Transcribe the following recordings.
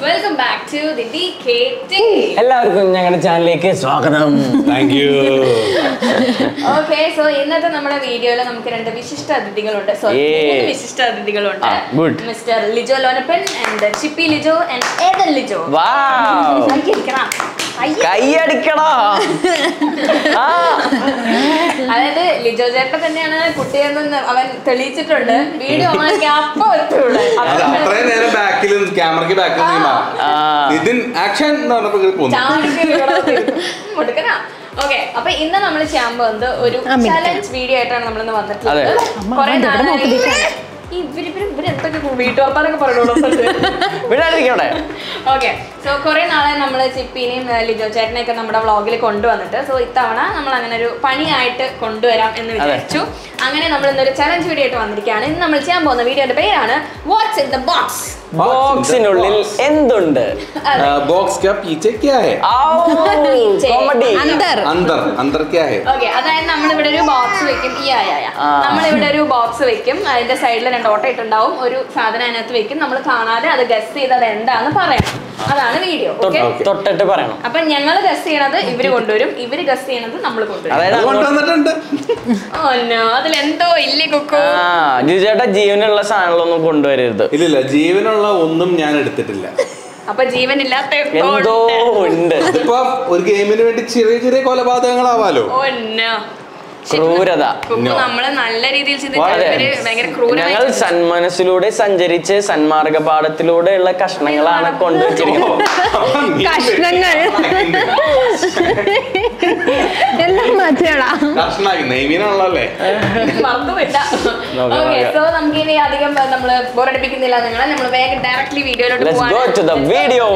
Welcome back to the D K T എല്ലാവർക്കും ഞങ്ങളുടെ ചാനലിലേക്ക് സ്വാഗതം താങ്ക് യു ഓക്കെ സോ ഇന്നത്തെ നമ്മുടെ വീഡിയോയിൽ നമുക്ക് രണ്ട് വിശിഷ്ട അതിഥികളുണ്ട് സോ Yay. മൂന്ന് വിശിഷ്ട അതിഥികളുണ്ട് ആ, good. Mister Lijo Lonappan and Chippi Lijo and Ethan Lijo wow കൈയടിക്കണം. കയ്യ്. കൈയടിക്കടാ ആ, അതായത് ലിജോ ചേട്ടൻ തന്നെയാണ് കുട്ടിയെന്ന് അവൻ തെളിയിച്ചിട്ടുണ്ട് വീഡിയോ ഓണാക്കി അപ്പൊ എത്തുള്ളൂ അത് അത്രയും നേരം ബാക്കിൽ ക്യാമറയ്ക്ക് ബാക്കിൽ ആ. ഇതിൻ ആക്ഷൻ എന്ന് പറഞ്ഞപ്പോ ഇങ്ങനെ പോന്നു മുടുക്കനാ ഓക്കെ അപ്പൊ ഇന്ന് നമ്മൾ ചെയ്യാൻ പോകുന്നത് ഒരു ചലഞ്ച് വീഡിയോ ആയിട്ടാണ് നമ്മൾ ഇന്ന് വന്നിട്ടുള്ളത് അതെ. കുറെ നാളായി ഇവര് ഇവര് ഇവര് എന്തൊക്കെ വീട്ടുവർത്താനൊക്കെ പറയുള്ളൂ വിടാതിരിക്കവിടെ ഓക്കെ സോ കുറെ നാളെ നമ്മൾ ചിപ്പീനെയും ഏഹ്, ലിജോ ചേട്ടനെയൊക്കെ നമ്മുടെ വ്ളോഗിൽ കൊണ്ടുവന്നിട്ട് സോ ഇത്തവണ നമ്മൾ അങ്ങനെ ഒരു പണിയായിട്ട് കൊണ്ടുവരാം എന്ന് വിചാരിച്ചു അങ്ങനെ നമ്മൾ ഇന്നൊരു ചലഞ്ച് വീഡിയോ ആയിട്ട് വന്നിരിക്കുകയാണ് ഇന്ന് നമ്മൾ ചെയ്യാൻ പോകുന്ന വീഡിയോയുടെ പേരാണ് വാട്ട്സ് ഇൻ ദ ബോക്സ് ബോക്സിനുള്ളിൽ എന്തുണ്ട് बॉक्स क्या पीछे क्या है കോമഡി അന്തർ अंदर अंदर क्या है ഓക്കെ അതായത് നമ്മളിവിടെ ഒരു ബോക്സ് വെക്കും ഈ ആയ ആ. നമ്മളിവിടെ ഒരു ബോക്സ് വെക്കും അതിന്റെ സൈഡിൽ രണ്ട് ഓട്ട ഇട്ടുണ്ടാവും ഒരു സാധനം അതിനകത്ത് വെക്കും നമ്മൾ കാണാതെ അത് ഗസ് ചെയ്ത് അത് എന്താന്ന് പറയാം അതാണ് വീഡിയോ ഓക്കെ തൊട്ടിട്ട് പറയണം അപ്പൊ ഞങ്ങൾ ഗസ് ചെയ്യണത് ഇവര് കൊണ്ടുവരും ഇവര് ഗസ് ചെയ്യണത് നമ്മൾ കൊണ്ടുവരും അതായത് അത് അങ്ങോട്ട് കൊണ്ടുവന്നിട്ടുണ്ട് ഓ നോ അതിലെന്തോ ഇല്ലേ കുക്കു ആ ജിജേട്ടാ ജീവനുള്ള സാധനങ്ങളൊന്നും കൊണ്ടുവരരുത് ഇല്ലില്ല ജീവനുള്ള ഒന്നും ഞാൻ എടുത്തിട്ടില്ല അപ്പൊ ജീവനില്ലാത്ത എന്തോ ഉണ്ട് ഇതിപ്പോ ഒരു ഗെയിമിന് വേണ്ടി ചെറിയ ചെറിയ കൊലപാതകങ്ങളാവാലോ ഓ നോ ക്രൂരത കുക്കു No. നമ്മള് നല്ല രീതിയിൽ വളരെ. ചിന്തിച്ചവര് ഭയങ്കര ഞങ്ങൾ ക്രൂരമായി സന്മനസ്സിലൂടെ സഞ്ചരിച്ച് സന്മാർഗ പാഠത്തിലൂടെയുള്ള കഷ്ണങ്ങളാണ് കൊണ്ടുവച്ചിരിക്കുന്നത് കഷ്ണങ്ങൾ. എല്ലാം മാറ്റിയടാ കഷ്ണാക്കി നെയ്മീനാണല്ലേ മറന്നുമില്ല നോക്കാം, ഓക്കെ നോക്കാം. സോ നമുക്ക് ഇനി അധികം നമ്മള് ബോറടിപ്പിക്കുന്നില്ല നിങ്ങളെ നമ്മൾ വേഗം ഡയറക്ട്ലി വീഡിയോയിലോട്ട് let's go to the video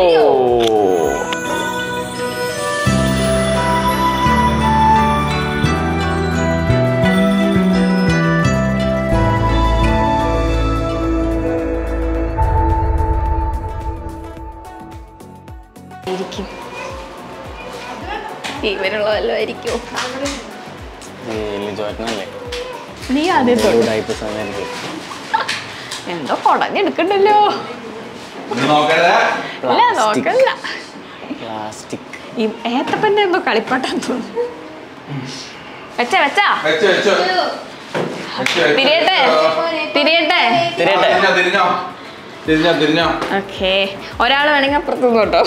ഇവരുള്ള വല്ലതായിരിക്കും നീ ആദ്യം എന്തോ കൊടഞ്ഞെടുക്കണ്ടല്ലോ നോക്കട്ടെ ഇല്ല നോക്കല്ല പ്ലാസ്റ്റിക് ഈ ഏത്തപ്പന്റെ എന്തോ കളിപ്പാട്ടാൻ തോന്നുന്നു വെച്ച വെച്ചാ വെച്ചോ വെച്ചോ വെച്ചോ, വെച്ചോ. തിരിയട്ടെ തിരിയട്ടെ തിരിയട്ടെ. തിരിഞ്ഞോ തിരിഞ്ഞോ തിരിഞ്ഞോ തിരിഞ്ഞോ ഓക്കെ ഒരാൾ വേണമെങ്കിൽ അപ്പുറത്ത് കേട്ടോ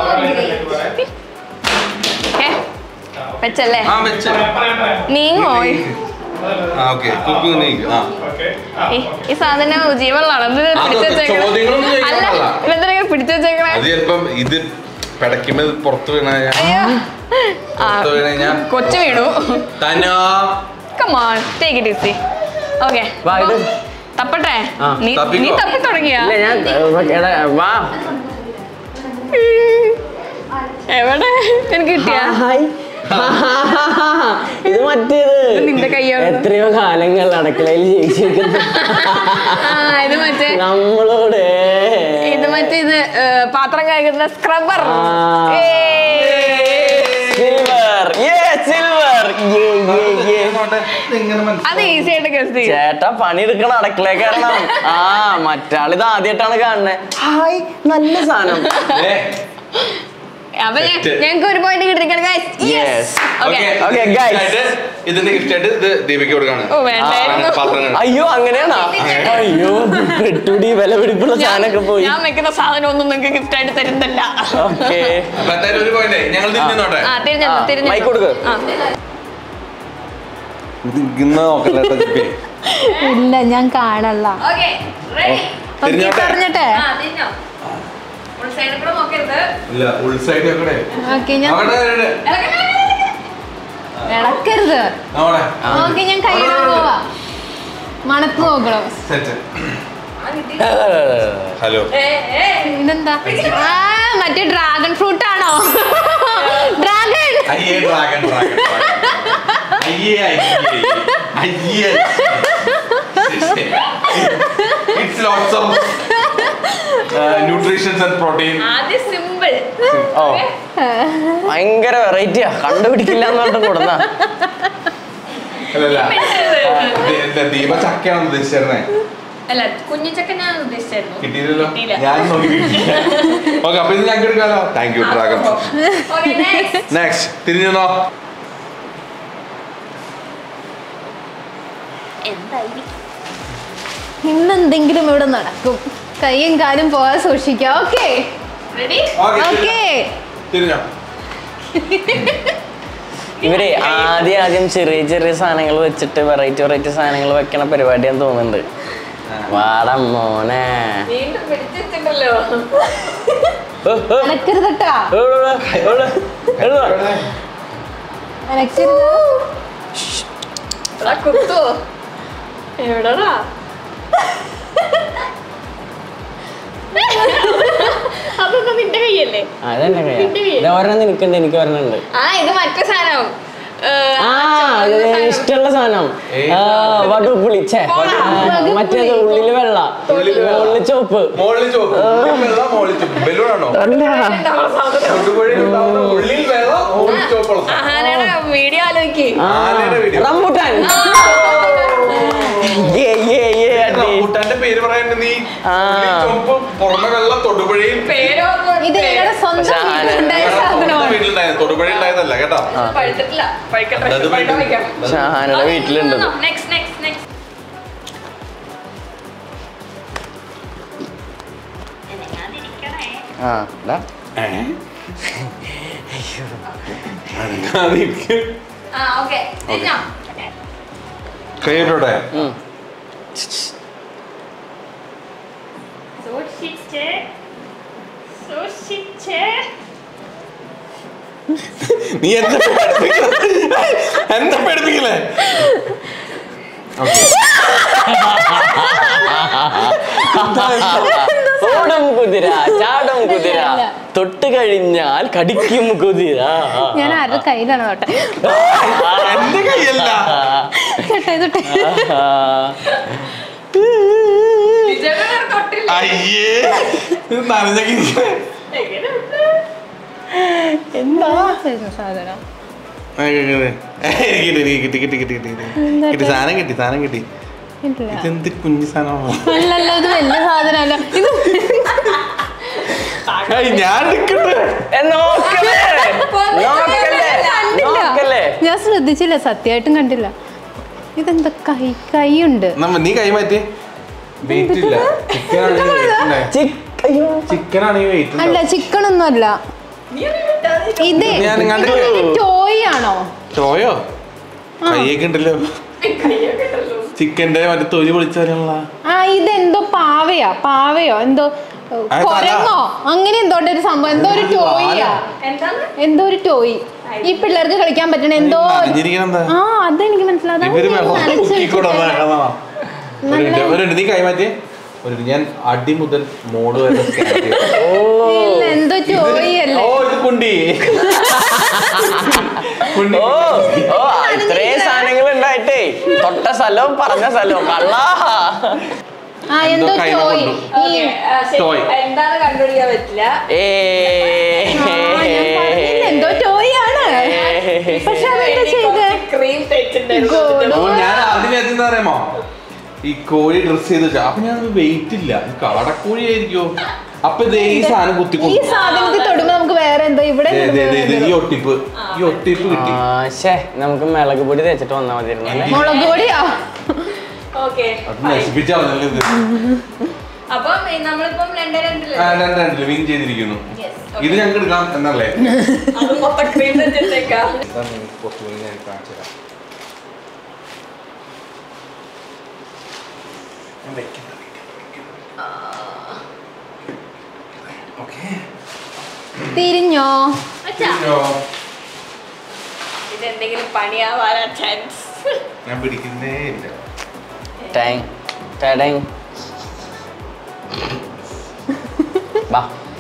ഓക്കെ വെച്ചല്ലേ ആ വെച്ചോ നീങ്ങോ ആ ഓക്കെ കുക്കിംഗ് നീക്ക് ആ ഈ- ഈ സാധനം ജീവനുള്ളതാണ് എന്തിനാ അതൊക്കെ പിടിച്ചു വെച്ചേക്കണേ ചോദ്യങ്ങളൊന്നും അല്ല ചോദിക്കാനുള്ള. ഇതെന്തിനാ പിടിച്ചു വെച്ചേക്കണേ അത് ചിലപ്പം ഇത് പിടയ്ക്കുമ്പോ ഇത് പുറത്ത് വീണ അയ്യോ ആ പുറത്ത് വീണ കഴിഞ്ഞാൽ കൊച്ചു വീണു തനോ come on take it easy okay വാ, ഇത്. തപ്പട്ടെ ആ, നീ തപ്പിക്കോ. നീ തപ്പി തുടങ്ങിയ ഇല്ല ഞാൻ എടാ, വാ എവിടെ എനിക്ക് കിട്ടിയ ഹായ് ഇത് മറ്റേത് നിന്റെ കയ്യാണ്. എത്രയോ കാലങ്ങൾ അടുക്കളയിൽ ജീവിച്ചിരിക്കുന്നു ആ ഇത് മറ്റേ നമ്മളോട് ഇത് മറ്റേ ഇത് ഏ, പാത്രം കഴുകുന്ന സ്ക്രബർ ആ. സിൽവർ സിൽവർ അത് ഈസി ആയിട്ട് ഗസ് ചെയ്യും ചേട്ടാ പണിയെടുക്കണ അടുക്കള കാരണം ആ മറ്റാളിത് ആദ്യമായിട്ടാണ് കാണുന്നത് ഹായ് നല്ല സാധനം അപ്പൊ ഞാൻ- Set. ഞങ്ങക്ക് ഒരു പോയിന്റ് കിട്ടിയിരിക്കണം guys. Yes. Yes. Okay. Okay, guys. ഇതിന്റെ ഗിഫ്റ്റ് ആയിട്ട് ഇത് ദീപയ്ക്ക് കൊടുക്കാണ് ഓ, വേണ്ടായിരുന്നു. ആ, പാത്രങ്ങൾ. അയ്യോ അങ്ങനെയാണോ അയ്യോ പെട്ടുടി വില പിടിപ്പുള്ള സാധനമൊക്കെ പോയി ഞാൻ വെക്കുന്ന സാധനം ഒന്നും നിങ്ങൾക്ക് ഗിഫ്റ്റ് ആയിട്ട് തരുന്നില്ല ഓക്കെ അപ്പൊ എന്തായാലും ഒരു പോയിന്റ് ഞങ്ങൾ തിരിഞ്ഞോട്ടെ ആ തിരിഞ്ഞു ആ, തിരിഞ്ഞു mic കൊടുക്ക്. ഇത് ഇന്ന് നോക്കല്ലേ കേട്ടോ ജിപ്പി. ഇല്ല ഞാൻ കാണല്ല ഓക്കെ റെഡി തിരിഞ്ഞോട്ടെ പറഞ്ഞിട്ടെ ആ തിരിഞ്ഞോ ഒരു സൈഡിൽ കൂടെ നോക്കരുത് ഇല്ല ഉൾസൈഡ് നോക്കട്ടെ ഓക്കെ ഞാൻ നോക്കട്ടെ ഇവിടെ. ഇളക്കണ്ട, ഇളക്കണ്ട. ഇളക്കരുത് നോക്കട്ടെ ഓക്കെ ഞാൻ കൈയിടാൻ പോവാ മണത്ത് നോക്കണം സെറ്റ് ആ, കിട്ടി. ഹലോ ഏ, ഏ. ഇതെന്താ ആ മറ്റേ ഡ്രാഗൺ ഫ്രൂട്ട് ആണോ ഡ്രാഗൺ അയ്യേ ഡ്രാഗൺ ഡ്രാഗൺ അയ്യേ അയ്യേ അയ്യേ it's lots of nutritions and protein ആദ്യം സിമ്പിൾ ഓ ഭയങ്കര വെറൈറ്റിയാ കണ്ടുപിടിക്കില്ല എന്ന് പറഞ്ഞിട്ട് കൊടുന്ന അല്ലല്ല ദീ- ദീപ ചക്കയാണ് ഉദ്ദേശിച്ചിരുന്നേ അല്ല കുഞ്ഞിച്ചക്ക ഞാൻ ഉദ്ദേശിച്ചായിരുന്നു കിട്ടിയില്ലല്ലോ കിട്ടിയില്ല. ഞാൻ നോക്കി ഓക്കെ അപ്പൊ ഇത് ഞങ്ങൾക്ക് എടുക്കാലോ thank you dragon Okay, next. Next തിരിഞ്ഞോ ഇന്ന് എന്തെങ്കിലും ഇവിടെ നടക്കും കൈയും കാലും പോകാൻ സൂക്ഷിക്കാം ഓക്കെ Ready? ഓക്കെ തിരിഞ്ഞോ ഇവരെ ആദ്യം ആദ്യം ചെറിയ ചെറിയ സാധനങ്ങൾ വെച്ചിട്ട് വെറൈറ്റി വെറൈറ്റി സാധനങ്ങൾ വെക്കണ പരിപാടിയാന്ന് തോന്നുന്നുണ്ട് വാടം മോനെ വീണ്ടും പിടിച്ചിട്ടുണ്ടല്ലോ ഓ, ഓ, അനക്കരുതട്ടാ ഓ, ഓ, ഓ, ഓ, ഓ. അനക്കരുത് എടാ, കുത്തോ എവിടെടാ അതൊന്നും നിന്റെ കയ്യല്ലേ അതെന്നെ കയ്യാ ഒരെണ്ണം നിനക്കുണ്ട് എനിക്ക് ഒരെണ്ണുണ്ട് ആ ഇത് മറ്റേ സാധനം ഏ, ആ ചോന്ന ഇത് സാധനം. ഇഷ്ടമുള്ള സാധനം ഏയ്. ആ, വടുപ്പുളി ഛേ ആ, മറ്റേത് ഉള്ളില് വെള്ള ഉള്ളില് വെള്ള. മുകളില് ചോപ്പ് മോളിൽ ചോപ്പ് ഉള്ളിൽ വെള്ളം മോളിൽ ചോപ്പ് ബലൂണാണോ ഉണ്ടാവുന്ന സാധനം. തൊടുപുഴയിൽ ഉണ്ടാവുന്ന ഉള്ളിൽ വെള്ളം മോളിൽ ചോപ്പുള്ള സാധനം. ആനയുടെ വീഡിയോ ആലോചിക്ക് ആനയുടെ വീഡിയോ റംബുട്ടാൻ ഏ, ഏ, ഏ, അടി. റംബൂട്ടാന്റെ പേര് പറയണ്ട നീ ആ. ഉള്ളിൽ ചോപ്പ് പുറമെ വെള്ളം തൊടുപുഴയിൽ പേരോ ഇത് ഞങ്ങളുടെ സ്വന്തം പക്ഷെ ആന- വീട്ടിലുണ്ടായ സാധനമാണ് വീട്ടിലുണ്ടായത് തൊടുപുഴയിൽ ഉണ്ടായതല്ല കേട്ടോ പഴുത്തിട്ടില്ല പഴുക്കട്ടെ അത് പഴുക്കാൻ പഴുക്കും. വെക്കാം പക്ഷെ ആനയുടെ വീട്ടിലുണ്ട് നെക്സ്റ്റ് നെക്സ്റ്റ് നെക്സ്റ്റ് ആ ദാ. ആ ഓക്കെ തിന്നാം കൈയിട്ടോടെ ഉം. സൂക്ഷിച്ച് സൂക്ഷിച്ച് നീ എന്താ പഠിപ്പിക്കണേ എന്താ പഠിപ്പിക്കലേ ഓടും കുതിര ചാടും കുതിര തൊട്ട് കഴിഞ്ഞാൽ കടിക്കും കുതിര ഞാൻ ആരുടെ കയ്യിലാണ് തൊട്ടെ എന്റെ കൈയല്ല തൊട്ടെ തൊട്ടെ വിജയനെ തൊട്ടില്ല അയ്യേ ഇത് നനഞ്ഞ കിരിക്കണേ. എങ്ങനെയുണ്ട് എന്താ സാധനം ആ, കിട്ടി, കിട്ടി, കിട്ടി, കിട്ടി, കിട്ടി, കിട്ടി, കിട്ടി. കിട്ടി, സാധനം കിട്ടി സാധനം കിട്ടി ഇല്ല ഇതെന്ത് കുഞ്ഞു സാധനമാണ് അല്ലല്ലോ ഇത് വലിയ സാധനമല്ല ഇത് ഏയ്, ഞാൻ എടുക്കട്ടെ ഏ, നോക്കല്ലേ നോക്കല്ലേ കണ്ടില്ല നോക്കല്ലേ ഞാൻ ശ്രദ്ധിച്ചില്ല സത്യമായിട്ടും കണ്ടില്ല ഇതെന്താ കൈ കൈയുണ്ട് നമ്മ നീ കൈ മാറ്റി വെയിറ്റ് ഇല്ല ചിക്കൻ ആണെങ്കിൽ weight ഇല്ലേ? ചിക്ക് അയ്യോ ചിക്കൻ ആണെങ്കിൽ വെയിറ്റ് അല്ല ചിക്കൻ ഒന്നും അല്ല ഇത് ഞാൻ ഇങ്ങാണ്ട് ടോയ് ആണോ ചോയോ കൈയൊക്കെ ഉണ്ടല്ലോ ചിക്കന്റെ മറ്റേ തൊലി പൊളിച്ചാലുള്ള ആ ഇതെന്തോ പാവയാ പാവയോ എന്തോ അത് കൊരങ്ങോ അങ്ങനെ എന്തോ ഒരു സംഭവം എന്തോ ഒരു ടോയിയാ എന്താണ് എന്തോ ഒരു ടോയ് ഈ പിള്ളേർക്ക് കളിക്കാൻ പറ്റണ എന്തോ നനഞ്ഞിരിക്കണം എന്താ ആ അതെനിക്ക് മനസ്സിലാതെ ഇവര് വെള്ളം ഊക്കിക്കൊണ്ടുവന്നതാ. ഒരു മിനിറ്റ്, ഒരു മിനിറ്റ്, നീ കൈ മാറ്റി ഒരു മിനിറ്റ്, ഞാൻ അടി മുതൽ മോള് വരെ scan ചെയ്തു. എന്തോ ടോയ് ഇത്- അല്ലേ ഓ ഇത് കുണ്ടി കുണ്ടി ഓ ഓ ഇത്രയും സാധനങ്ങൾ ഉണ്ടായിട്ടേ തൊട്ട സ്ഥലവും പറഞ്ഞ സ്ഥലവും കള്ളാ ആ എന്തോ എന്തോ കൈമ ടോയ് കൊണ്ടു. ഈ Toy. എന്താണ് കണ്ടുപിടിക്കാൻ പറ്റില്ല ഏ ആ, ഞാൻ പറഞ്ഞില്ലേ, എന്തോ ടോയ് ആണ് പക്ഷെ അതെന്താ ചെയ്തേ ക്രീം ഗോഡ്. ഓ ഞാൻ ആദ്യം എന്താ അറിയാമോ ഈ കോഴി ഡ്രസ് ചെയ്ത് വെച്ചാ അപ്പൊ ഞാൻ വെയിറ്റ് ഇല്ല ഇത് കാടക്കോഴി ആയിരിക്കോ അപ്പൊ ദേ ഈ സാധനം ഈ കുത്തിക്കൊണ്ടു സാധനത്തിൽ തൊടുമ്പോ നമുക്ക് വേറെ എന്തോ ഇവിടെ ദേ, ദേ, ദേ, ദേ, ഈ തൊടുമ്പോ ഒട്ടിപ്പ് ഈ ഒട്ടിപ്പ് കിട്ടി ശേ നമുക്ക് മിളക് പൊടി തേച്ചിട്ട് വന്നാ മതിയായിരുന്നു അല്ലേ മുളക് പൊടിയാ ഓക്കെ അത് നശിപ്പിച്ചാണല്ലോ ഇത് അപ്പം ഏ, നമ്മളിപ്പം രണ്ടേ രണ്ടില് ആ, രണ്ട് രണ്ടില് വിൻ ചെയ്തിരിക്കുന്നു Yes, ഇത് ഞങ്ങൾക്ക് എടുക്കാം എന്നല്ലേ അത് മൊത്തം ക്രീം വെച്ചിട്ടേക്കാം ഇതാണ് നിങ്ങൾക്ക് കുറച്ചുകൂടി ഞാൻ കാണിച്ചു തരാം ഞാൻ വെക്കണ്ട, വെക്കണ്ട, വെക്കണ്ട. Okay. തിരിഞ്ഞോ അച്ഛാ ഇല്ലോ. ഇതെന്തെങ്കിലും പണിയാവാനാ ചാൻസ് ഞാൻ പിടിക്കുന്നേ ഇല്ല ടാങ് ടാങ് ബാ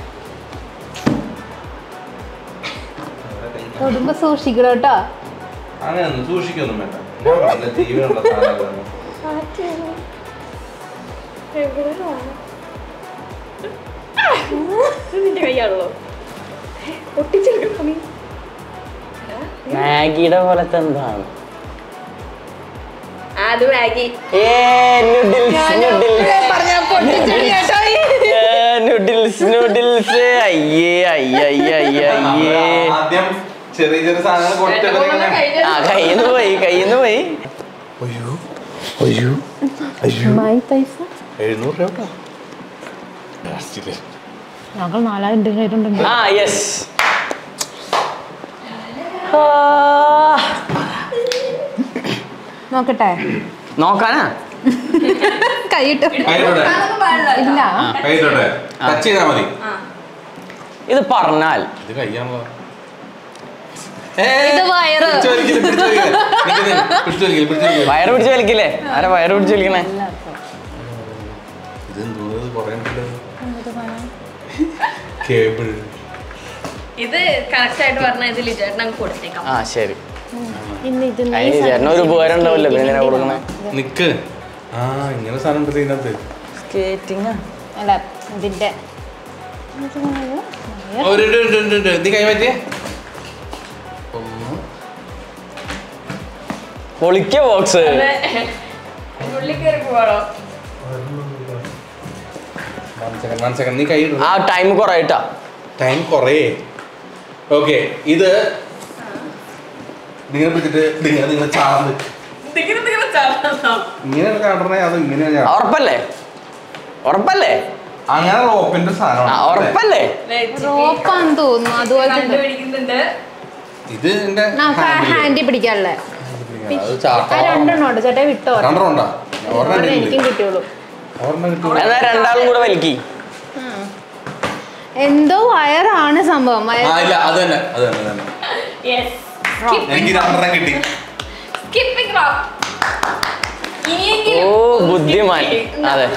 തൊടുമ്പോ സൂക്ഷിക്കണം കേട്ടോ അങ്ങനെ ഒന്നും സൂക്ഷിക്കൊന്നും വേണ്ട ഞാൻ പറഞ്ഞ ജീവനുള്ള സാധനങ്ങളാണ് നിന്റെ കൈയാണല്ലോ ഒട്ടിച്ചെടുക്കണം നീ മാഗിയുടെ പോലത്തെ എന്താണ് ആ അത് മാഗി ഏ നൂഡിൽസ് നൂഡിൽസ് പറഞ്ഞ പൊട്ടിച്ചെടി കേട്ടോ ഈ. നൂഡിൽസ് നൂഡിൽസ് അയ്യേ അയ്യേ അയ്യേ അയ്യേ അയ്യേ ആദ്യം ചെറിയ ചെറിയ സാധനങ്ങൾ കൊടുത്ത് ഇവരിങ്ങനെ ആ കയ്യിന്ന് പോയി കയ്യിന്ന് പോയി അയ്യോ അയ്യോ അയ്യോ മായി പൈസ എഴുന്നൂറ് രൂപ കേട്ടോ. ലാസ്റ്റില്. ഞങ്ങൾ നാലായിരം രൂപ കയ്യിലുണ്ട് ആ യെസ് നോക്കട്ടെ നോക്കാനാ കൈയിട്ട് കൈയിട്ടോട്ടെ ഇല്ല കൈയിട്ടോട്ടെ ടച്ച് ചെയ്താൽ മതി ഇത് പറഞ്ഞാൽ ഇത് കയ്യാണല്ലോ ഇത് വയറ്. പിടിച്ചു വലിക്കില്ല, പിടിച്ചു വലിക്കില്ല. നിക്ക് നിക്ക്, പിടിച്ചു വലിക്കില്ല, പിടിച്ചു വലിക്കില്ല. വയറ് പിടിച്ച് വലിക്കില്ലേ ആരാ വയറ് പിടിച്ച് വലിക്കണേ ഇതെന്തോ ഇത് കുറേ ഉണ്ടല്ലോ. കേബിൾ ഇത് കറക്റ്റ് ആയിട്ട് പറഞ്ഞാൽ ഇത് ലിജേട്ടൻ അങ്ങ് കൊടുത്തേക്കാം ആ ശരി ഇന്ന് ഇത് അതിന് ചേട്ടന് ഒരു ഉപകാരം ഉണ്ടാവില്ല പിന്നെ എന്തിനാ കൊടുക്കണേ നിക്ക് ആ ഇങ്ങനെ സാധനം ഉണ്ട് ഇതിനകത്ത് സ്കേറ്റിംഗ് അല്ല ഇതിന്റെ ഒരു ഉണ്ട്, ഉണ്ട്, ഉണ്ട്, ഉണ്ട്. നീ കൈ പറ്റിയേ ഒന്ന് പൊളിക്ക ബോക്സ് ഉള്ളിൽ കയറി പോവാണോ one second, one second. നീ കൈ ഇടൂ. ആ ടൈം കുറയിട്ടാ ടൈം കുറേ ഓക്കെ ഇത് നിങ്ങൾ പിടിച്ചിട്ട് നിങ്ങൾ നിങ്ങൾ ചാർന്ന് ഇതിങ്ങനെ ഇതിങ്ങനെ ചാടുന്നോ? ഇങ്ങനെ ചാടണേ അത് ഇങ്ങനെ ചാടണം. ഉറപ്പല്ലേ ഉറപ്പല്ലേ അങ്ങനെ റോപ്പിന്റെ ആ സാധനമാണ് ഉറപ്പല്ലേ ദേ, ചിപ്പി റോപ്പാന്ന് തോന്നുന്നു അതുപോലെ കണ്ടുപിടിക്കുന്നുണ്ട് ഇത് എന്റെ ഹാൻഡിൽ പിടിക്കാനുള്ള അത് ആ ചാട്ടം രണ്ടെണ്ണം ഉണ്ട് ചേട്ടാ വിട്ടോ രണ്ടെണ്ണം ഉണ്ടാ ഒരെണ്ണം ഒരെണ്ണം എനിക്കും കിട്ടിയില്ല. കിട്ടിയുള്ളൂ ഒരെണ്ണം കിട്ടിയില്ല. എന്നാ രണ്ടാളും കൂടെ വലിക്കി എന്തോ വയറാണ് സംഭവം ആ വയർ ഇല്ല അത് തന്നെ അത് തന്നെ അത് തന്നെ യെസ് എനിക്ക് രണ്ടെണ്ണം കിട്ടി സ്കിപ്പിംഗ് റോക്ക് ഓ ഇനിയെങ്കിലും ബുദ്ധിമാൻ അതെ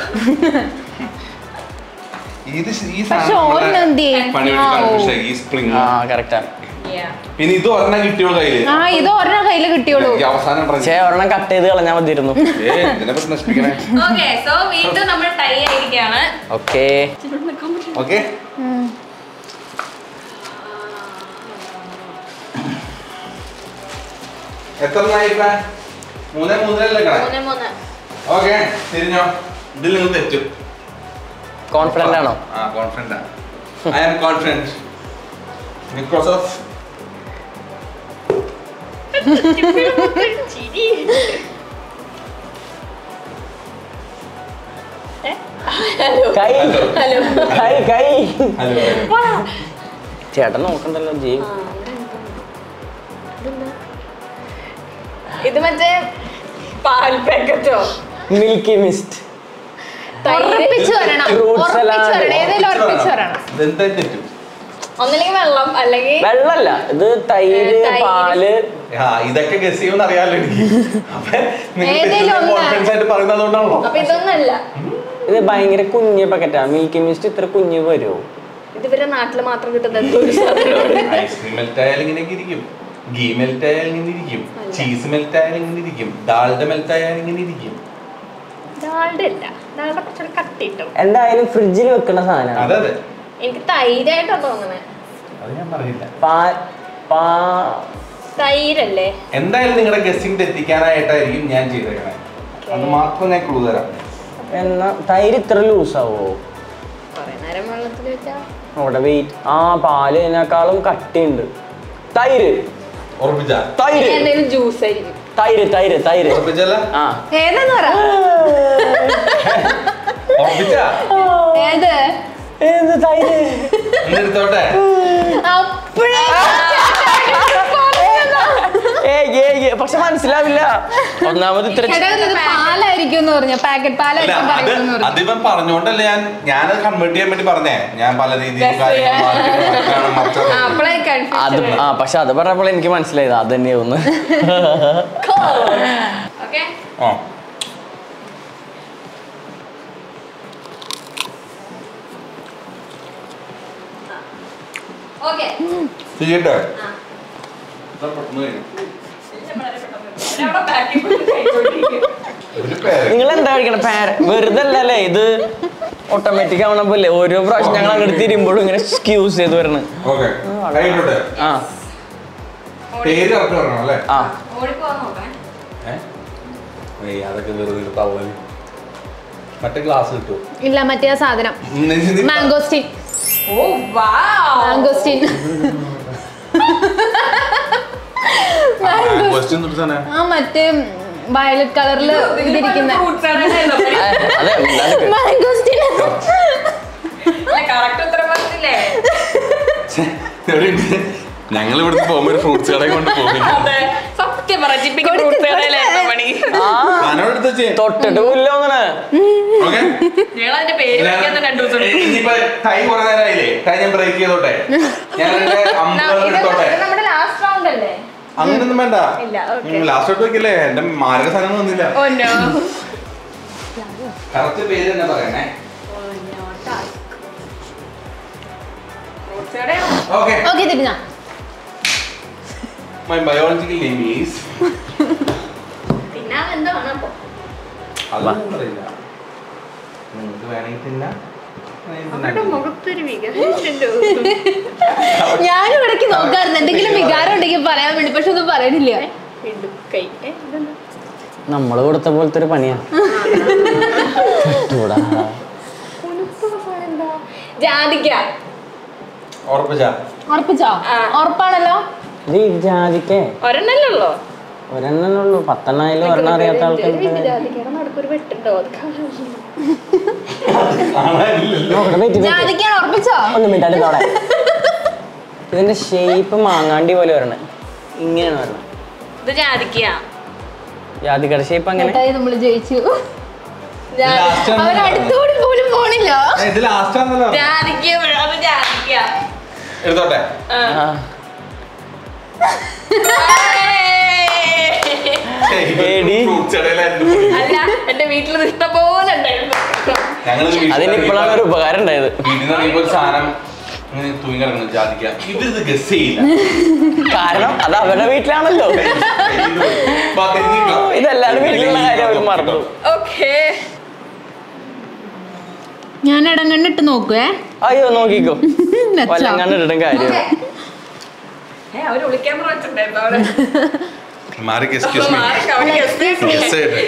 ഇത് ശ- ഈ പക്ഷെ സാധനം ഓരോ നമ്മളെ എന്ത് ചെയ്യും? പണി ആ, ഓ. പക്ഷേ ഈ സ്പ്രിങ് ആ കറക്റ്റാ Yeah. പിന്നെ ഇത് ഒരെണ്ണം കിട്ടിയോ കയ്യില് ആ ഇത് ഒരെണ്ണം കയ്യിൽ കിട്ടിയുള്ളൂ എനിക്ക് അവസാനം try ചേ ഒരെണ്ണം കട്ട് ചെയ്ത് കളഞ്ഞാൽ മതിയിരുന്നു ഏ ഇതിനെ പറ്റി നശിപ്പിക്കണേ Okay, so വീണ്ടും നമ്മൾ ടൈ ആയിരിക്കുകയാണ് ഓക്കേ ഓക്കെ ഉം. എത്ര നായിപ്പ മൂന്നേ മൂന്നിലല്ലേ കണക്ക് മൂന്ന് മൂന്ന് ഓക്കെ തിരിഞ്ഞോ ഇതിൽ നിങ്ങൾ തെറ്റും കോൺഫിഡന്റ് ആണോ ആ confident I am confident because of ചിരി കൈ ഹലോ കൈ കൈ ഹലോ ചേട്ടൻ നോക്കണ്ടല്ലോ ജീ ഇത് മറ്റേ പാൽ പാക്കറ്റോ മിൽക്കി മിസ്റ്റ് ഉറപ്പിച്ചു വരണം Fruit ഉറപ്പിച്ചു salad. വരണം ഏതെങ്കിലും ഉറപ്പിച്ചു വരണം ഇതെന്തായാലും തെറ്റും ഒന്നില്ലെങ്കിൽ വെള്ളം അല്ലെങ്കിൽ വെള്ളല്ല ഇത് തൈര് തൈര്. പാല് ആ ഇതൊക്കെ ഗസ് ചെയ്യുമെന്ന് അറിയാലോ എനിക്ക് അപ്പൊ ഏതേലും ഒന്ന്. കോൺഫിഡൻസ് ആയിട്ട് പറയുന്നതുകൊണ്ടാണല്ലോ അപ്പൊ ഇതൊന്നല്ല ഇത് ഭയങ്കര കുഞ്ഞ പാക്കറ്റാ മിൽക്കി മിസ്റ്റ് ഇത്ര കുഞ്ഞ് വരുമോ ഇത് ഇവരുടെ നാട്ടിൽ മാത്രം കിട്ടുന്ന എന്തോ ഒരു സാധനമാണ് ഐസ്ക്രീം മെൽറ്റ് ആയാലും ഇങ്ങനെയൊക്കെ ഇരിക്കും ഗീ മെൽറ്റ് ആയാലും ഇങ്ങനെ ഇരിക്കും ചീസ് മെൽറ്റ് ആയാലും ഇങ്ങനെ ഇരിക്കും ഡാൾഡ മെൽറ്റ് ആയാലും ഇങ്ങനെ ഇരിക്കും ഡാൾഡ അല്ല ഡാൾഡ കുറച്ചുകൂടി കട്ടിട്ടോ എന്തായാലും ഫ്രിഡ്ജിൽ വെക്കുന്ന സാധനമാണ് അതെ അതെ എനിക്ക് തൈരായിട്ടാ തോന്നണേ അത് ഞാൻ പറയില്ല പാ പാ തൈരല്ലേ എന്തായാലും നിങ്ങളുടെ ഗസ്സിംഗ് തെറ്റിക്കാനായിട്ടായിരിക്കും ഞാൻ ചെയ്തേക്കണേ അത് മാത്രം ഞാൻ ക്ലൂ തരാം എന്നാ തൈര് ഇത്ര ലൂസാവോ കൊറേ നേരം വെള്ളത്തിൽ വെച്ചാ അവിടെ വെയിറ്റ് ആ പാല് ഇതിനേക്കാളും കട്ടിയുണ്ട് തൈര് ഉറപ്പിച്ച തൈര് എന്തെങ്കിലും ജ്യൂസ് ആയിരിക്കും തൈര് തൈര് തൈര് ഉറപ്പിച്ചല്ല ആ ഏതെന്ന് പറ ഉറപ്പിച്ച ഏത് എന്ത് തൈര് എന്നെടുത്തോട്ടെ അപ്പഴേ ഏയ് ഏയ് ഏയ്. പക്ഷെ മനസ്സിലാവില്ല ഒന്നാമത് ഇത്ര ചേട്ടാ ഇത് പാലായിരിക്കും എന്ന് പറഞ്ഞു പാക്കറ്റ് അല്ല പാലായിരിക്കും അത് പറയുന്നു പറഞ്ഞു അതിപ്പം പറഞ്ഞോണ്ടല്ലേ ഞാൻ ഞാനത് കൺവേർട്ട് ചെയ്യാൻ വേണ്ടി പറഞ്ഞേ ഞാൻ പല രീതിയിൽ Guess കാര്യങ്ങൾ ചെയ്യാൻ. മാറ്റി മറിച്ചാണ് മറിച്ചത്. ആ, അപ്പളേ അത് കൺഫ്യൂഷൻ ആ പക്ഷെ അത് പറഞ്ഞപ്പോൾ എനിക്ക് മനസ്സിലായത് അത് തന്നെയാവുന്നു ഓക്കെ ആ ഓക്കെ ചെയ്യട്ടെ ആ. ഇതാ പെട്ടെന്ന് കഴിഞ്ഞു. അവിടെ പാക്കിംഗ് കഴിച്ചോണ്ടിരിക്കും ഒരു പേര് നിങ്ങൾ എന്താ കഴിക്കണം പാര വെറുതെ അല്ലല്ലേ ഇത് ഓട്ടോമാറ്റിക് ആവണ പോലെ ഓരോ പ്രാവശ്യം ഞങ്ങൾ അങ്ങോട്ട് തിരുമ്പോഴും ഇങ്ങനെ സ്ക്യൂസ് ചെയ്ത് വരണം ഓക്കെ കഴിഞ്ഞോട്ടെ ആ പേര് കറക്റ്റ് പറയണം അല്ലേ ആ ഓടിപ്പോവാൻ നോക്കണേ ഏ? ഏയ് അതൊക്കെ വെറുതെ തവല് മറ്റേ ഗ്ലാസ് കിട്ടുമോ ഇല്ല മറ്റേ ആ സാധനം മാംഗോസ്റ്റിൻ ഓ വാ മാംഗോസ്റ്റിൻ ക്വസ്റ്റ്യൻ തൊട്ട് തന്നെ ആ മറ്റേ വയലറ്റ് കളറിൽ ഇതിരിക്കുന്ന അതെ അതെ മാംഗോസ്റ്റിൻ കറക്റ്റ് ഉത്തരം പറഞ്ഞില്ലേ ഞങ്ങൾ ഇവിടുന്ന് പോകുമ്പോ ഒരു ഫ്രൂട്ട്സ് കടയിൽ കൊണ്ട് പോകും അതെ സത്യം പറ ജിപ്പിക്ക് ഫ്രൂട്ട്സ് കടയിലായിരുന്നു പണി ഞാനോട് എടുത്ത് ചെയ്യാം തൊട്ടിട്ട് പുല്ലോന്നണ് ഓക്കെ ഞങ്ങൾ അതിന്റെ പേര് വിളിക്കാൻ രണ്ടു ദിവസം എടുക്കും. ഇനിയിപ്പോ ടൈം കുറെ നേരമായില്ലേ ടൈം ഞാൻ ബ്രേക്ക് ചെയ്തോട്ടെ ഞാൻ എന്റെ ന- അമ്പത് ഇത് എടുത്തോട്ടെ ഇത് നമ്മുടെ ലാസ്റ്റ് റൗണ്ട് അല്ലേ അങ്ങനൊന്നും വേണ്ട ഇല്ല, okay. ലാസ്റ്റ് ഔട്ട് വെക്കില്ലേ എന്റെ മാരക സാധനങ്ങൾ ഒന്നുമില്ല ഓ നോ കറക്റ്റ് പേര് തന്നെ പറയണേ ഫ്രൂട്ട്സ് കടയോ ഓക്കെ ഓക്കെ തിരിഞ്ഞ മൈ ബയോളജിക്കൽ നെയിം ഈസ് തിന്നാൻ എന്താണ് അപ്പൊ അതൊന്നും അറിയില്ല നിങ്ങൾക്ക് വേണമെങ്കിൽ തിന്നാം അവരുടെ മുഖത്തൊരു വികാരമുണ്ടോ ഞാനും ഇടയ്ക്ക് നോക്കാറുണ്ട് എന്തെങ്കിലും വികാരം ഉണ്ടെങ്കിൽ പറയാൻ വേണ്ടി പക്ഷെ ഒന്നും പറയണില്ല ഇടുക്കൈ ഏ, ഇതെന്താ? നമ്മള് കൊടുത്ത പോലത്തെ ഒരു പണിയാണ് തൊട്ടൂടാ. കുലുക്കുള്ള സാധനം എന്താ? ജാതിക്ക ഉറപ്പിച്ചാ ഉറപ്പിച്ചോ ആ. ഉറപ്പാണല്ലോ ഇത് ഈ ജാതിക്കേ ഒരെണ്ണല്ലേ ഉള്ളോ ഒരെണ്ണുള്ളൂ പത്തെണ്ണായാലും ഒരെണ്ണം അറിയാത്ത ആൾക്കാർക്ക് ജാതിക്കയുടെ നടുക്കൊരു വെട്ടുണ്ടോ അത് കാണാനില്ല. നോക്കട്ടെ വെയിറ്റ് വെയിറ്റ് ജാതിക്കാണ് ഉറപ്പിച്ചോ ഒന്ന് മിണ്ടാടി തോടെ ഇതിന്റെ ഷേപ്പ് മാങ്ങാണ്ടി പോലെ വരണേ ഇങ്ങനെയാണ് വരണേ ഇത് ജാതിക്കയാ ജാതിക്കയുടെ ഷേപ്പ് അങ്ങനെ ചേട്ടായി നമ്മള് ജയിച്ചു ലാസ്റ്റ് അവരടുത്തോടി പോലും പോണില്ല ഇത് ലാസ്റ്റ് ആണല്ലോ ജാതിക്ക അത് ജാതിക്ക എടുത്തോട്ടെ ആ. എടി. ഫ്രൂട്ട്സ് കടയിലായിരുന്നു അല്ല എന്റെ വീട്ടിൽ ഇഷ്ടം പോലെ ഉണ്ടായിരുന്നു ഞങ്ങൾ അതിന് ഇപ്പോഴാണ് ഒരു ഉപകാരം ഉണ്ടായത് വീട്ടിൽ നിന്ന് ഇറങ്ങിയപ്പോ ഒരു സാധനം ഇങ്ങനെ തൂങ്ങി കിടക്കുന്നു ജാതിക്ക ഇവരിത് ഗസ് ചെയ്യില്ല കാരണം അത് അവരുടെ വീട്ടിലാണല്ലോ ബാ, തെറ്റിക്കോ. ഇതെല്ലാവരും വീട്ടിലുള്ള കാര്യം അവർ മറന്നു ഓക്കേ ഞാൻ ഇടം കണ്ടിട്ട് നോക്കുവേ അയ്യോ നോക്കിക്കോ നച്ചാ. വല്ലം കണ്ടിട്ടും കാര്യം ഏ അവര് വിളിക്കാൻ പറഞ്ഞിട്ടുണ്ടായിരുന്നു അവിടെ മാറി എക്സ്ക്യൂസ് മീ മാറിക്ക്, അവര് guess ചെയ്തു. ഗസ് ചെയ്യട്ടെ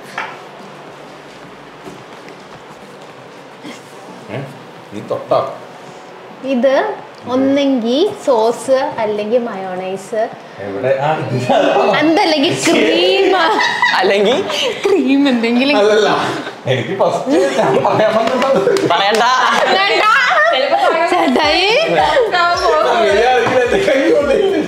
ഏ? നീ തൊട്ടോ ഇത് ഒന്നെങ്കിൽ സോസ് അല്ലെങ്കിൽ മയോണൈസ് എവിടെ ആ, അതല്ലെങ്കിൽ ക്രീം അല്ലെങ്കിൽ ക്രീം എന്തെങ്കിലും അല്ലല്ല എനിക്ക് ഫസ്റ്റ് ഞാൻ പറയാൻ വന്നത് പറയണ്ട വേണ്ട. ചിലപ്പോ പറയാൻ ചേട്ടായി ഞാൻ പോകുന്നു. അങ്ങനെയാണെങ്കിൽ എന്റെ കൈ കൊണ്ടില്ല.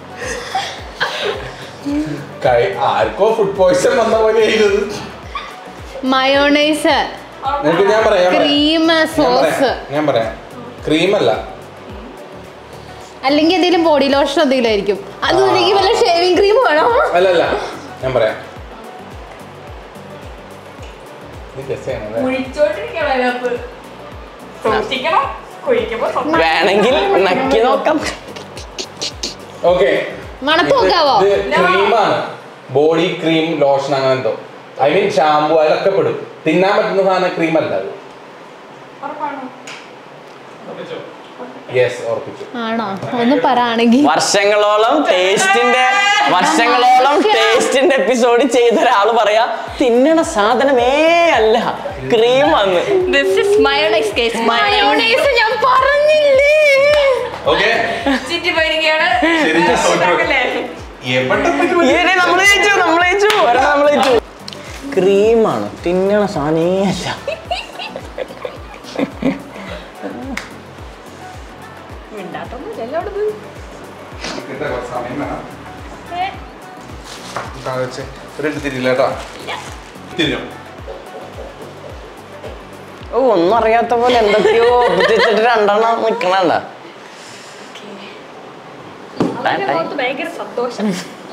കൈ ആർക്കോ ഫുഡ് പോയിസൺ വന്ന പോലെ ആയിരുന്നു മയോണൈസ് നിനക്ക് ഞാൻ പറയാം ക്രീം സോസ് ഞാൻ പറയാം ക്രീം അല്ല അല്ലെങ്കിൽ എന്തെങ്കിലും ബോഡി ലോഷൻ എന്തെങ്കിലും ആയിരിക്കും അതും അല്ലെങ്കിൽ വല്ല ഷേവിംഗ് ക്രീം വേണോ അല്ലല്ല ഞാൻ പറയാം നീ guess ചെയ്യണല്ലേ? കുഴിച്ചോണ്ടിരിക്കണം അതിനകത്ത് സൂക്ഷിക്കണം കുഴിക്കുമ്പോ സ്വന്തം വേണമെങ്കിൽ നക്കി നോക്കാം Okay. മണത്ത് ഇത് നോക്കാവോ ഇത് ക്രീമാണ് ബോഡി ക്രീം ലോഷൻ അങ്ങനെ എന്തോ ഐ മീൻ ഷാമ്പു അതിലൊക്കെ പെടും തിന്നാൻ പറ്റുന്ന സാധനം ക്രീം അല്ല അത് ഉറപ്പാണോ? യെസ് ഓർപ്പിച്ചു ആണോ ഒന്ന് പറയാണെങ്കിൽ വർഷങ്ങളോളം ടേസ്റ്റിന്റെ വർഷങ്ങളോളം ടേസ്റ്റിന്റെ എപ്പിസോഡ് ചെയ്ത ഒരാള് പറയാ തിന്നണ സാധനമേ അല്ല ക്രീം വന്ന് This is mayonnaise case. Mayonnaise. Mayonnaise ഞാൻ പറഞ്ഞില്ലേ ഓക്കെ ചുറ്റി പോയിരിക്കുകയാണ്. ശരി, ഞാൻ തോറ്റു. ഉണ്ടാക്കല്ലേ? എവിടെ ഇവരെ നമ്മള് ജയിച്ചു നമ്മള് ജയിച്ചു ഒരെണ്ണം നമ്മള് ജയിച്ചു ക്രീമാണ് തിന്നണ സാധനേ അല്ല മിണ്ടാട്ടൊന്നുമില്ലല്ലോ അവിടുന്ന്. സമയം വേണം രണ്ട് തിരിയില്ല കേട്ടോ തിരിഞ്ഞോ ഓ ഒന്നും അറിയാത്ത പോലെ എന്തൊക്കെയോ ഒപ്പിച്ചിട്ട് രണ്ടെണ്ണം നിക്കണണ്ട അവരുടെ മുഖത്ത് ഭയങ്കര സന്തോഷം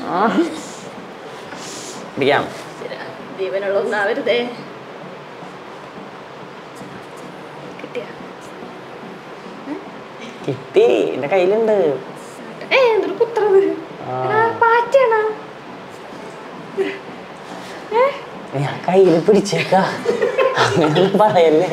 പിടിക്കാം ജീവനുള്ള ഒന്നാവരുതേ കിട്ടിയ കിട്ടി എന്റെ കയ്യിലുണ്ട് ഏ എന്തൊരു കുത്തറത് ആ. പാറ്റണ ഞാൻ കയ്യിൽ പിടിച്ചേക്ക അങ്ങനെ പറയല്ലേ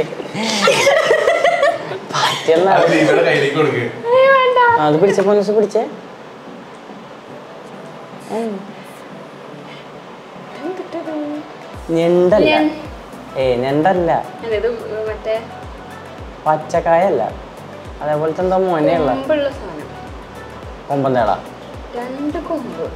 പാറ്റല്ല അത് ഇവിടെ കയ്യിലേക്ക് കൊടുക്കുക വേണ്ട അത് പിടിച്ചപ്പോ മനസ്സ് പിടിച്ചേ എന്തിട്ടത് ഞണ്ടല്ല ഞണ്ട്. ഏ ഞണ്ടല്ല ഇത് മറ്റേ പച്ചക്കായല്ല അതേപോലത്തെ എന്തോ മോനെയുള്ള കൊമ്പുള്ള സാധനം കൊമ്പൻ തേട രണ്ട് കൊമ്പ്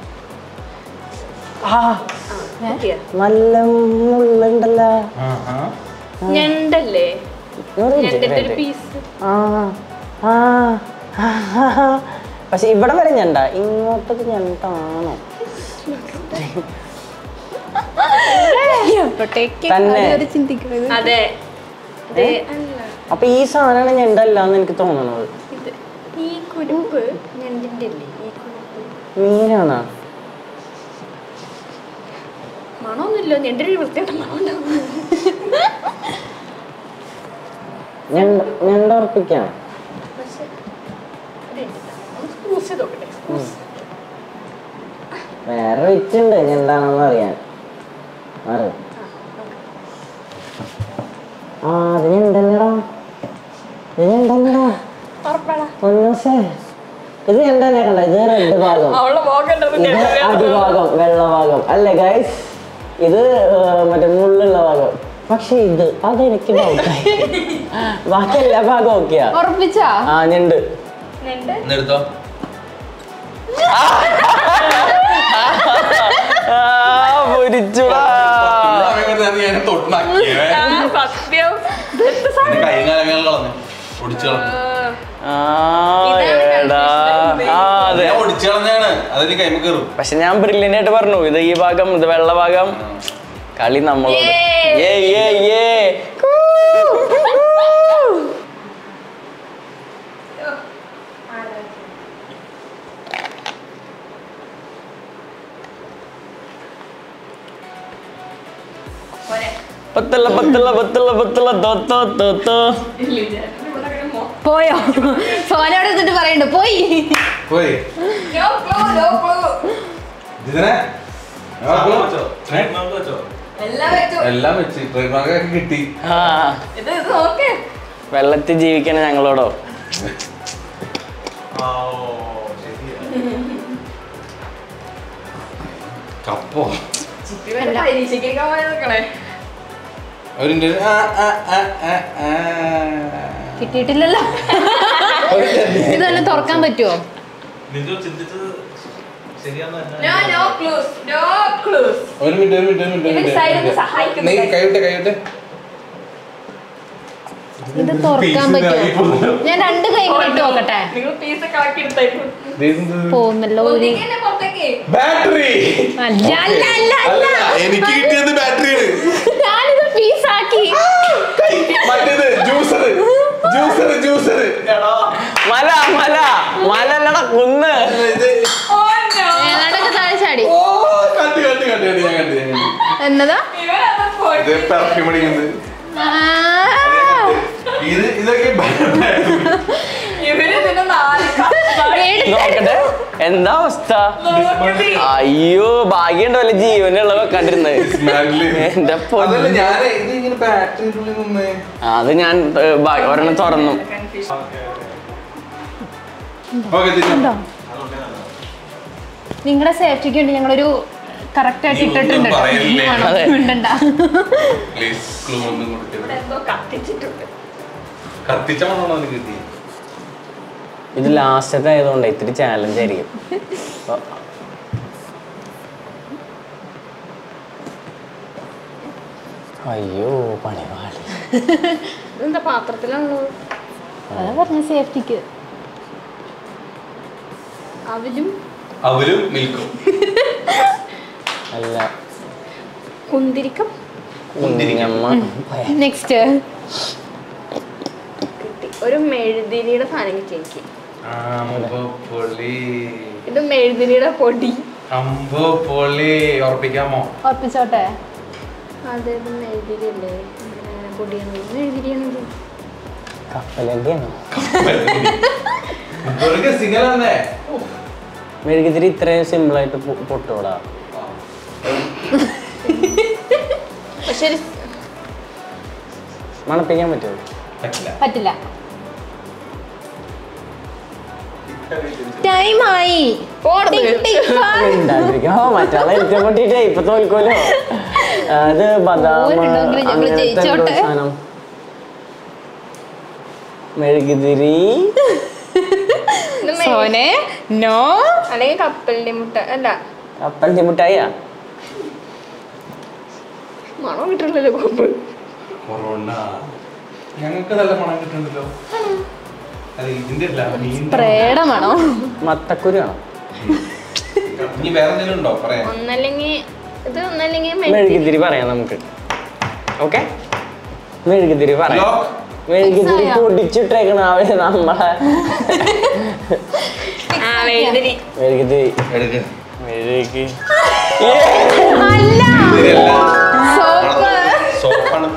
ആ ആ കിട്ടിയോ? നല്ല മുള്ളുണ്ടല്ലോ ആഹാ. ഞണ്ടല്ലേ ഒരു minute, ഞണ്ടിന്റെ ഒരു wait. പീസ് ആ ആ ആ, ആ, ആ. പക്ഷെ ഇവിടെ വരെ ഞണ്ട ഇങ്ങോട്ടേക്ക് ഞണ്ടാണോ എപ്പോഴത്തേക്ക് തന്നെ. ഒരു ചിന്തിക്കുന്നത് അതെ ഇത് അല്ല അപ്പൊ ഈ സാധനമാണ് ഞണ്ടല്ല എന്ന് എനിക്ക് തോന്നണത് ഇത് ഈ കുരുപ്പ് ഞണ്ടിന്റെ അല്ലേ ഈ കുരുപ്പ് മീനാണോ മണമൊന്നുമില്ല ഞണ്ടിന്റെ ഒരു വൃത്തിയായിട്ട് മണം ഉണ്ടാവും ഞണ്ട് ഞണ്ട് ഉറപ്പിക്കാം പക്ഷെ ഇത് ഇട്ടില്ല. ഒന്ന് സ്ക്രൂസ് ചെയ്ത് നോക്കട്ടെ സ്ക്രൂസ്. വേറെ വെച്ചുണ്ട് ഞണ്ടാണെന്ന് അറിയാൻ മാറ്. ആ അത് ഞണ്ടല്ലടാ ഇത് ഞണ്ടല്ലടാ ഉറപ്പാടാ ഒന്ന് ദിവസേ ഇത് ഞണ്ടല്ലേ കണ്ട ഇത് റെഡ് ഭാഗം അവളുടെ മോക്കണ്ടത് ഇത് അടിഭാഗം വെള്ള ഭാഗം അല്ലേ ഗൈസ് ഇത് ഏർ, മറ്റേ മുള്ളുള്ള ഭാഗം പക്ഷെ ഇത് അതെനിക്ക് ഡൗട്ടായി ബാക്കി എല്ലാ ഭാഗം ഓക്കെയാ ഉറപ്പിച്ചാ ആ ഞണ്ട് ഞണ്ട് എന്നെടുത്തോ പൊരിച്ചുടാ ഞാൻ തൊട്ടുണ്ടാക്കിയേ ആ, സത്യം ഇതെന്ത് സാധനം? എന്റെ കൈ കാലങ്ങൾ കളഞ്ഞു ഒടിച്ചു കളഞ്ഞു ആ, ആ ഇതാണ് എടാ ആ അതെ ഞാൻ ഒടിച്ചു കളഞ്ഞാണ് അതെനിക്ക് കൈമ കയറും പക്ഷെ ഞാൻ ബ്രില്യൻ്റ് ആയിട്ട് പറഞ്ഞു ഇത് ഈ ഭാഗം ഇത് വെള്ള ഭാഗം കളി നമ്മളോട് Yay! ഏ ഏ ഏ പോരെ. പത്തല്ല പത്തല്ല പത്തല്ല പത്തല്ല തോ തോ തോ തോ ഇല്ല, ചേട്ടന് ഇവിടെ അങ്ങനെ മോ- പോയോ സോനോട് എന്നിട്ട് പറയണ്ട് പോയി പോയി No clue, no clue. ഇതിനെ എല്ലാം വെച്ചു എല്ലാം വെച്ച് ട്രേഡ് മാർക്ക് കിട്ടി ആ ഇത് ഇത് നോക്ക് വെള്ളത്തിൽ ജീവിക്കണ ഞങ്ങളോടോ കപ്പോ ചിപ്പി വല്ല പരീക്ഷയ്ക്കൊക്കെ പോയി നിൽക്കണേ ഒരു ഇന്ത്യ- ആ, ആ, ആ, ആ, ആ. കിട്ടിയിട്ടില്ലല്ലോ ഇത് തന്നെ തുറക്കാൻ പറ്റുമോ no no clues no clues ഒരു മിനിറ്റ് ഒരു മിനിറ്റ് ഒരു മിനിറ്റ്, ഒരു ഇവൻ side ന്ന് മിനിറ്റ് സഹായിക്കുന്നില്ല. നീ കൈവിട്ടെ കൈവിട്ടെ ഇത് തുറക്കാൻ പറ്റുമോ ഞാൻ രണ്ട് കൈ കൂടി ഇട്ട് നോക്കട്ടെ നിങ്ങൾ പീസ് കളക്കി എടുത്തേക്കും പോകുന്നല്ലോ ഒരു ഒന്നിക്ക് തന്നെ പുറത്തേക്ക് ബാറ്ററി അല്ല അല്ല അല്ല അല്ല അല്ല എനിക്ക് കിട്ടിയത് ബാറ്ററിയാണ് ഞാനിത് പീസാക്കി മറ്റേത് ജ്യൂസർ ജ്യൂസർ ജ്യൂസർ മല മല മല അല്ലടാ കുന്ന് ഓ നോ ഏതാണ്ടൊക്കെ താഴെ ചാടി ഓ കണ്ടു കണ്ടു കണ്ടു കണ്ടു ഞാൻ കണ്ടു ഞാൻ കണ്ടു എന്നതാ ഇവരത് ഇത് പോയി പെർഫ്യൂം അടിക്കുന്നത് ആ, ഇത് ഇതൊക്കെ battery. ഇവര് ഇതിന് നാല് കഷ്ണമായി നോക്കട്ടെ എന്താ അവസ്ഥ നോക്കി. അയ്യോ ഭാഗ്യമുണ്ടോ വല്ല ജീവനുള്ളവ കണ്ടിരുന്നത് Smell. എന്റെ പൊന്ന്. അതല്ല ഞാൻ ഇത് ഇങ്ങനെ ബാറ്ററി നിന്നേ ആ, അത് ഞാൻ ഏ, ഭാ- ഒരെണ്ണം തുറന്നു ഓക്കെ ഉണ്ടോ നിങ്ങളുടെ സേഫ്റ്റിക്ക് വേണ്ടി ഞങ്ങളൊരു കറക്റ്റ് ആയിട്ട് നീ ഒന്നും ഇട്ടിട്ടുണ്ട് കേട്ടോ. പറയല്ലേ. ആണോ? അതെ. മിണ്ടണ്ട. പ്ലീസ് ക്ലൂ ഒന്നും കൊടുക്കരുത് ഇവിടെ എന്തോ കത്തിച്ചിട്ടുണ്ട് കത്തിച്ച മണ്ണാണോ എനിക്ക് കിട്ടി ഇത് ലാസ്റ്റത്തെ ആയതുകൊണ്ട് ഇത്തിരി ചാലഞ്ച് ആയിരിക്കും അപ്പൊ- അയ്യോ പണിപാളി ഇതെന്താ പാത്രത്തിലാണല്ലോ അതാ പറഞ്ഞ സേഫ്റ്റിക്ക് അവലും അവരും മിൽക്കും അല്ല കുന്തിരിക്കം കുഞ്ഞമ്മ നെക്സ്റ്റ് കിട്ടി ഒരു മെഴുതിരിയുടെ സാധനം കിട്ടി എനിക്ക് അമ്പോ പൊളി ഇത് മെഴുതിരിയുടെ പൊടി അമ്പോ പൊളി ഉറപ്പിക്കാമോ ഉറപ്പിച്ചോട്ടെ അതെ ഇത് മെഴുതിരിയല്ലേ ഇങ്ങനെ പൊടിയാണ് മെഴുതിരിയാണത് കപ്പലണ്ടിയാണോ വെറുതെ സിംഗലാന്നേ മെഴുകുതിരി ഇത്രയും സിമ്പിൾ ആയിട്ട് പൊ- പൊട്ടൂടാ പക്ഷെ ഒരു മണപ്പിക്കാൻ പറ്റുമോ പറ്റില്ല പറ്റില്ല ടൈം ആയി ടിക് ടിക് ഫാ. ഉണ്ടായിരിക്കും ഓ മറ്റാളെ ഏറ്റവും പൊട്ടിട്ടേ ഇപ്പൊ തോൽക്കോലോ അത് ബദാം ഒരെണ്ണമെങ്കിലും ഞങ്ങള് അങ്ങനത്തെ എന്തോ ജയിച്ചോട്ടെ. സാധനം മെഴുകുതിരി ഇത് മേ- സോനെ നോ അല്ലെങ്കിൽ കപ്പലിന്റെ മുട്ട അല്ല കപ്പലണ്ടി മിഠായിയാ മണം കിട്ടുന്നില്ലല്ലോ കൊമ്പ് കൊറോണ ഞങ്ങൾക്ക് നല്ല മണം കിട്ടുന്നുണ്ടല്ലോ അല്ല ഇതിന്റെ അല്ല മീനിന്റെ സ്പ്രേയുടെ മണോ മത്തക്കുരു ആണോ ഇനി വേറെ എന്തെങ്കിലും ഉണ്ടോ പറയാം ഒന്നല്ലെങ്കിൽ ഇത് ഒന്നല്ലെങ്കിൽ മെഴുകുതിരി. മെഴുകുതിരി പറയാം നമുക്ക് ഓക്കെ മെഴുകുതിരി പറയാം ലോക്ക്. മെഴുകുതിരി പൊടിച്ചിട്ടേക്കണ അവര് നമ്മളെ ആ മെഴുകുതിരി മെഴുകുതിരി എടുക്ക് മെഴുകി അല്ല ഇതിലല്ല സോപ്പ് സോപ്പാണ്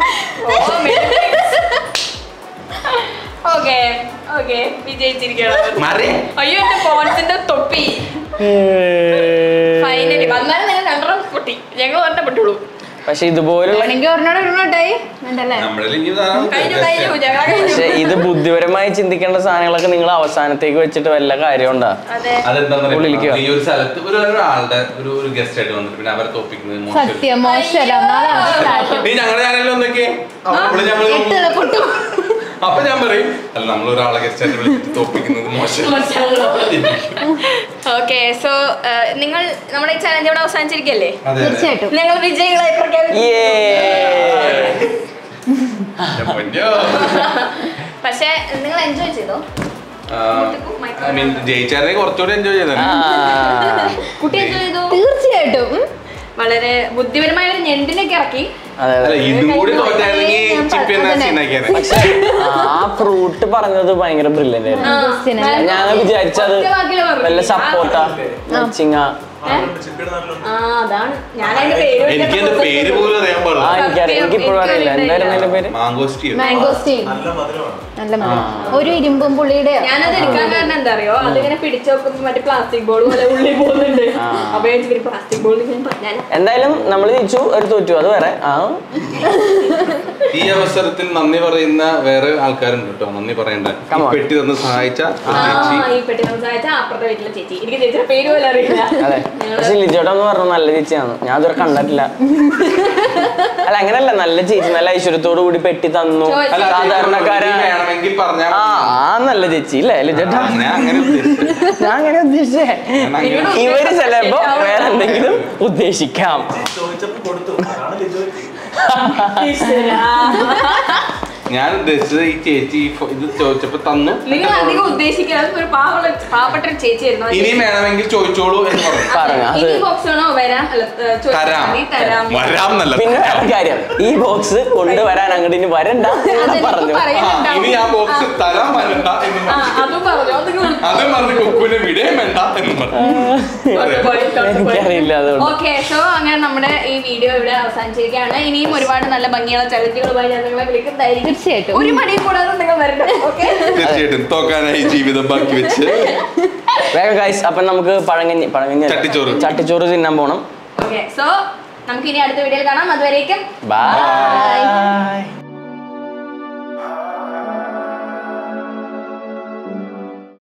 ഓക്കെ ഓക്കെ വിജയിച്ചിരിക്കണം മറി അയ്യോ എന്റെ ഫോൺസിന്റെ തൊപ്പി ഫൈനലി വന്നാലും നിങ്ങൾ രണ്ടെണ്ണം പൊട്ടി ഞങ്ങൾ ഒരെണ്ണം പൊട്ടുള്ളൂ പക്ഷെ ഇതുപോലുള്ള വേണമെങ്കിൽ ഒരെണ്ണോട് ഇടണോട്ടായി വേണ്ടല്ലേ നമ്മളിൽ ഇനി ധാരാളം കഴിഞ്ഞു കഴിഞ്ഞു ഞങ്ങൾ പക്ഷെ ഇത് ബുദ്ധിപരമായി ചിന്തിക്കേണ്ട സാധനങ്ങളൊക്കെ നിങ്ങൾ അവസാനത്തേക്ക് വെച്ചിട്ട് വല്ല കാര്യമുണ്ടാ അതെ അതെന്താന്ന് ഉള്ളിലേക്ക് ഈ ഒരു സ്ഥലത്ത് ഒരു ഒരാളുടെ ഒരു ഒരു ഗസ്റ്റ് ആയിട്ട് വന്നിട്ട് പിന്നെ അവരെ തോപ്പിക്കുന്നത് മോശം സത്യം മോശമല്ല എന്നാലാണ് സ്റ്റാർട്ട് നീ ഞങ്ങളുടെ ചാനലിൽ ഒന്നൊക്കെ അപ്പോൾ ഞമ്മള് എട്ടുള്ള പൊട്ടും അപ്പൊ ഞാൻ പറയും അല്ല നമ്മൾ ഒരാളെ ഗസ്റ്റ് ആയിട്ട് വിളിച്ചിട്ട് തോപ്പിക്കുന്നത് മോശം ഓക്കെ സോ നിങ്ങൾ നമ്മുടെ ഈ ചലഞ്ച് ഇവിടെ അവസാനിച്ചിരിക്കല്ലേ അതെ അതെ തീർച്ചയായിട്ടും ഞങ്ങൾ വിജയികളായി പ്രഖ്യാപിക്കും എന്റെ പൊന്നോ. പക്ഷേ നിങ്ങൾ എൻജോയ് ചെയ്തോ ആ, I mean, ജയിച്ചായിരുന്നെങ്കിൽ കുറച്ചുകൂടി എൻജോയ് ചെയ്തേ കുട്ടി എൻജോയ് ചെയ്തു തീർച്ചയായിട്ടും ഉം. വളരെ ബുദ്ധിപരമായ ഒരു ഞെണ്ടിനൊക്കെ ഇറക്കി അതെ അല്ല അതെ ഇതും കൂടി തോറ്റായിരുന്നെങ്കിൽ ഞാൻ ചിപ്പി എന്നാ അതന്നെ. സീനാക്കിയാനെ പക്ഷെ ആ ഫ്രൂട്ട് പറഞ്ഞത് ഭയങ്കര ബ്രില്യന്റ് ആയിരുന്നു ആ, Question അല്ലേ? നല്ല- ഞാൻ വിചാരിച്ചത് ഒറ്റ വാക്കില് പറഞ്ഞു. വല്ല സപ്പോർട്ടാ ചിങ്ങ ആ അതാണ് ഞാൻ അതിന്റെ പേര് എനിക്ക് എന്റെ പേര് പോലും അറിയാൻ ആ പാടില്ല എനിക്കറിയാം എനിക്കിപ്പോഴും അറിയില്ല എന്തായിരുന്നു അതിന്റെ പേര് മാങ്കോസ്റ്റിയോ മാംഗോ സ്റ്റീം നല്ല മണം ഒരു ഇരുമ്പും പുള്ളിയുടെ ഞാനത് എടുക്കാൻ കാരണം എന്താ അറിയോ അതിങ്ങനെ പിടിച്ചു നോക്കുമ്പോ മറ്റേ പ്ലാസ്റ്റിക് ബോൾ പോലെ ഉള്ളിൽ പോകുന്നുണ്ട് ആ. അപ്പൊ ഞാൻ പ്ലാസ്റ്റിക് ബോൾ ഞാൻ പറഞ്ഞാൽ എന്തായാലും നമ്മൾ ജയിച്ചു ഒരു തോറ്റു അത് വേറെ ആ ഈ അവസരത്തിൽ നന്ദി പറയുന്ന വേറെ ആൾക്കാരുണ്ട് കേട്ടോ നന്ദി പറയണ്ട ഈ Come on. പെട്ടി തന്ന് സഹായിച്ച ഒരു ആ ചേച്ചി ഈ പെട്ടി സംസാരിച്ച അപ്പുറത്തെ വീട്ടിലെ ചേച്ചി എനിക്ക് ചേച്ചിയുടെ പേര് പോലും അറിയില്ല അതെ പക്ഷെ ലിജോട്ടം എന്ന് പറഞ്ഞു നല്ല ചേച്ചിയാണ് ഞാൻ അതുവരെ കണ്ടിട്ടില്ല അല്ല അങ്ങനല്ല നല്ല ചേച്ചി നല്ല ഐശ്വര്യത്തോടു കൂടി പെട്ടി തന്നു ചോദിച്ചു. അല്ല, ആ ചേച്ചി സാധാരണക്കാരാ നീ വേണമെങ്കിൽ പറഞ്ഞാൽ ആ ആ നല്ല ചേച്ചി ഇല്ലേ ലിജോട്ടാ ഞാൻ അങ്ങനെ ഉദ്ദേശിച്ചത്. ഞാൻ അങ്ങനെ ഉദ്ദേശിച്ചേ ഞാൻ അങ്ങനെ- ഇവര് ചിലപ്പോ വേറെ എന്തെങ്കിലും ഉദ്ദേശിക്കാം ഞാൻ ഉദ്ദേശിച്ചത് ഈ ചേച്ചി ഈ ഫോ- ഇത് ചോദിച്ചപ്പോ തന്നു നിങ്ങൾ അധികം ഉദ്ദേശിക്കാതെ ഒരു പാവമുള്ള പാവപ്പെട്ട ഒരു ചേച്ചി ആയിരുന്നു ഇനിയും വേണമെങ്കിൽ ചോദിച്ചോളൂ എന്ന് പറഞ്ഞു പറഞ്ഞു അത് ഇനി ബോക്സ് ആണോ വരാം അല്ല ഏ, ചോദിച്ചാൽ തരാം മതി, തരാം വരാം എന്നല്ല പിന്നെ വേറെ കാര്യം ഈ ബോക്സ് കൊണ്ടുവരാൻ അങ്ങോട്ട് ഇനി വരണ്ട എന്ന് അതെനിക്ക് പറഞ്ഞു ആ, പറയുന്നുണ്ടാവും. ഇനി ആ ബോക്സ് തരാൻ വരണ്ട എന്ന് ആ, പറഞ്ഞു അതും പറഞ്ഞു അത് അത് പറഞ്ഞ് കുക്കുവിനെ വിടേം വേണ്ട എന്ന് പറഞ്ഞു എനിക്കറിയില്ല അതുകൊണ്ട് ഓക്കെ സോ അങ്ങനെ നമ്മുടെ ഈ വീഡിയോ ഇവിടെ അവസാനിച്ചിരിക്കുകയാണ് ഇനിയും ഒരുപാട് നല്ല ഭംഗിയുള്ള ചലഞ്ചുകളുമായി ഞാൻ നിങ്ങളെ വിളിക്കുന്നതായിരിക്കും തീർച്ചയായിട്ടും ഒരു മടിയും കൂടാതെ നിങ്ങൾ വരണം ഓക്കെ തീർച്ചയായിട്ടും തോക്കാനായി ജീവിതം ബാക്കി വെച്ച് വേഗം ഗൈസ് അപ്പൊ നമുക്ക് പഴങ്ങഞ്ഞി പഴങ്ങഞ്ഞി അല്ല. ചട്ടിച്ചോറ്. ചട്ടിച്ചോറ് തിന്നാൻ പോണം ഓക്കെ സോ നമുക്ക് ഇനി അടുത്ത വീഡിയോയിൽ കാണാം അതുവരേക്കും ബൈ